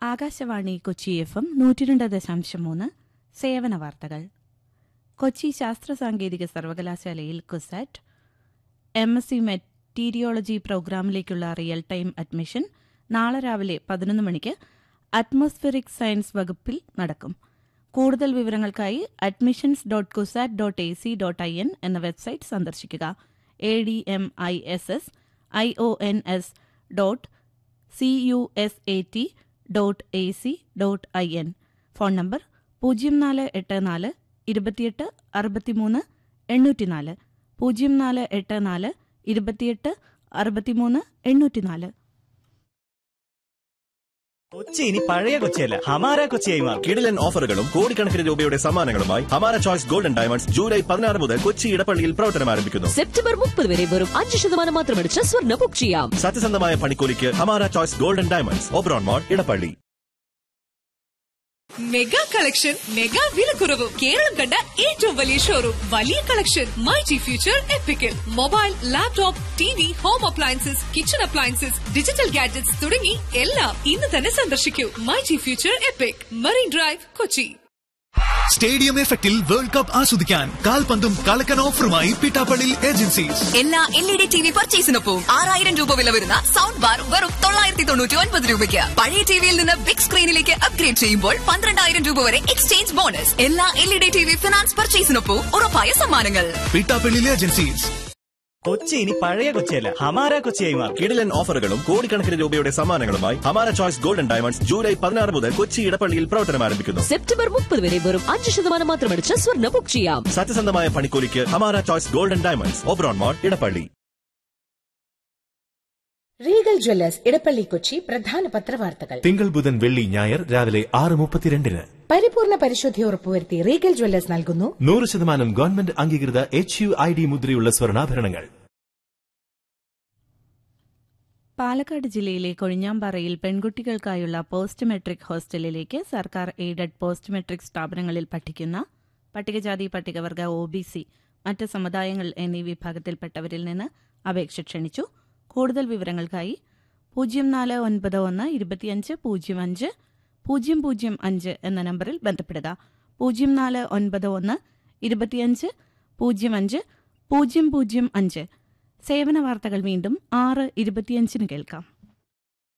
Akashvani Kochi F M നൂറ്റിരണ്ട് ദശാംശം മൂന്ന് സേവന വാർത്തകൾ കൊച്ചി ശാസ്ത്ര സാങ്കേതിക സർവകലാശാലയിൽ CUSAT M S C meteorology പ്രോഗ്രാമിലേക്കുള്ള റിയൽ ടൈം അഡ്മിഷൻ നാളെ രാവിലെ പതിനൊന്ന് മണിക്ക് അറ്റ്മോസ്ഫിയറിക് സയൻസ് വകുപ്പിൽ നടക്കും കൂടുതൽ വിവരങ്ങൾക്കായി admissions dot CUSAT dot A C dot I N എന്ന വെബ്സൈറ്റ് സന്ദർശിക്കുക A D M I S S I O N S dot C U S A T dot A C dot I N phone number പൂജ്യം നാല് എട്ട് നാല് ഇരുപത്തിയെട്ട് അറുപത്തിമൂന്ന് എണ്ണൂറ്റിനാല് പൂജ്യം നാല് എട്ട് നാല് ഇരുപത്തിയെട്ട് അറുപത്തിമൂന്ന് എണ്ണൂറ്റിനാല് കൊച്ചി ഇനി പഴയ കൊച്ചിയല്ല ഹമാര കൊച്ചിയായി മാറും കിടിലൻ ഓഫറുകളും കോടിക്കണക്കിന് രൂപയുടെ സമ്മാനങ്ങളുമായി ഹമാര ചോയ്സ് ഗോൾഡൻ ഡയമണ്ട്സ് ജൂലൈ പതിനാറ് മുതൽ കൊച്ചി ഇടപ്പള്ളിയിൽ പ്രവർത്തനം ആരംഭിക്കുന്നു സെപ്റ്റംബർ മുപ്പത് വരെ വെറും അഞ്ച് ശതമാനം മാത്രമടിച്ച് സ്വർണ്ണ ബുക്ക് ചെയ്യാം സത്യസന്ധമായ പണിക്കൂലിക്ക് Hamara choice golden diamonds Oberon mall Edappally mega collection mega വിലക്കുറവും കേരളം കണ്ട ഏറ്റവും വലിയ ഷോറൂം വലിയ കളക്ഷൻ മൈ ജി ഫ്യൂച്ചർ എപ്പിക്കൽ mobile laptop T V home appliances kitchen appliances digital gadgets തുടങ്ങി എല്ലാം ഇന്ന് തന്നെ സന്ദർശിക്കൂ my G future epic marine drive Kochi stadium എഫക്റ്റിൽ വേൾഡ് കപ്പ് ആസ്വദിക്കാൻ കാൽപന്തും കളക്കൻ ഓഫറുമായി പിട്ടാപ്പള്ളി ഏജൻസീസ് എല്ലാ L E D T V പർച്ചേസിനൊപ്പം ആറായിരം രൂപ വില വരുന്ന സൗണ്ട് ബാർ വെറും തൊള്ളായിരത്തി തൊണ്ണൂറ്റി ഒൻപത് രൂപയ്ക്ക് പഴയ ടിവിയിൽ നിന്ന് ബിഗ് സ്ക്രീനിലേക്ക് അപ്ഗ്രേഡ് ചെയ്യുമ്പോൾ പന്ത്രണ്ടായിരം രൂപ വരെ എക്സ്ചേഞ്ച് ബോണസ് എല്ലാ L E D T V finance പർച്ചേസിനൊപ്പം ഉറപ്പായ സമ്മാനങ്ങൾ പിട്ടാപ്പള്ളി ഏജൻസീസ് കൊച്ചി ഇനി പഴയ കൊച്ചിയല്ല ഹമാര കൊച്ചിയായി മാറും കിടിലൻ ഓഫറുകളും കോടിക്കണക്കിന് രൂപയുടെ സമ്മാനങ്ങളുമായി ഹമാര ചോയ്സ് ഗോൾഡൻ ഡയമണ്ട്സ് ജൂലൈ പതിനാറ് മുതൽ കൊച്ചി ഇടപ്പള്ളിയിൽ പ്രവർത്തനം ആരംഭിക്കുന്നു സെപ്റ്റംബർ മുപ്പത് വരെ വെറും അഞ്ച് ശതമാനം മാത്രമടിച്ച് സ്വർണ്ണ ബുക്ക് ചെയ്യാം സത്യസന്ധമായ പണിക്കൂലിക്ക് Hamara choice golden diamonds Oberon mall Edappally Regal jewellers Edappally Kochi പ്രധാന പത്രവാർത്തകൾ തിങ്കൾ ബുധൻ വെള്ളി ഞായർ രാവിലെ ആറ് മുപ്പത്തിരണ്ടിന് പരിപൂർണ പരിശുദ്ധി ഉറപ്പുവരുത്തി റീഗൽ ജ്വല്ലേഴ്സ് നൽകുന്നു നൂറ് ശതമാനം ഗവൺമെന്റ് അംഗീകൃത എച്ച് യു ഐ ഡി മുദ്രയുള്ള സ്വർണ്ണാഭരണങ്ങൾ പാലക്കാട് ജില്ലയിലെ കൊഴിഞ്ഞാമ്പാറയിൽ പെൺകുട്ടികൾക്കായുള്ള പോസ്റ്റ് മെട്രിക് ഹോസ്റ്റലിലേക്ക് സർക്കാർ എയ്ഡഡ് പോസ്റ്റ് മെട്രിക് സ്ഥാപനങ്ങളിൽ പഠിക്കുന്ന പട്ടികജാതി പട്ടികവർഗ ഒ ബി സി മറ്റ് സമുദായങ്ങൾ എന്നീ വിഭാഗത്തിൽപ്പെട്ടവരിൽ നിന്ന് അപേക്ഷ ക്ഷണിച്ചു കൂടുതൽ വിവരങ്ങൾക്കായി പൂജ്യം നാല് ഒൻപത് ഒന്ന് ഇരുപത്തിയഞ്ച് പൂജ്യം അഞ്ച് പൂജ്യം പൂജ്യം അഞ്ച് എന്ന നമ്പറിൽ ബന്ധപ്പെടുക പൂജ്യം നാല് ഒൻപത് ഒന്ന് ഇരുപത്തിയഞ്ച് പൂജ്യം അഞ്ച് പൂജ്യം പൂജ്യം അഞ്ച് സേവന വാർത്തകൾ വീണ്ടും ആറ് ഇരുപത്തിയഞ്ചിന് കേൾക്കാം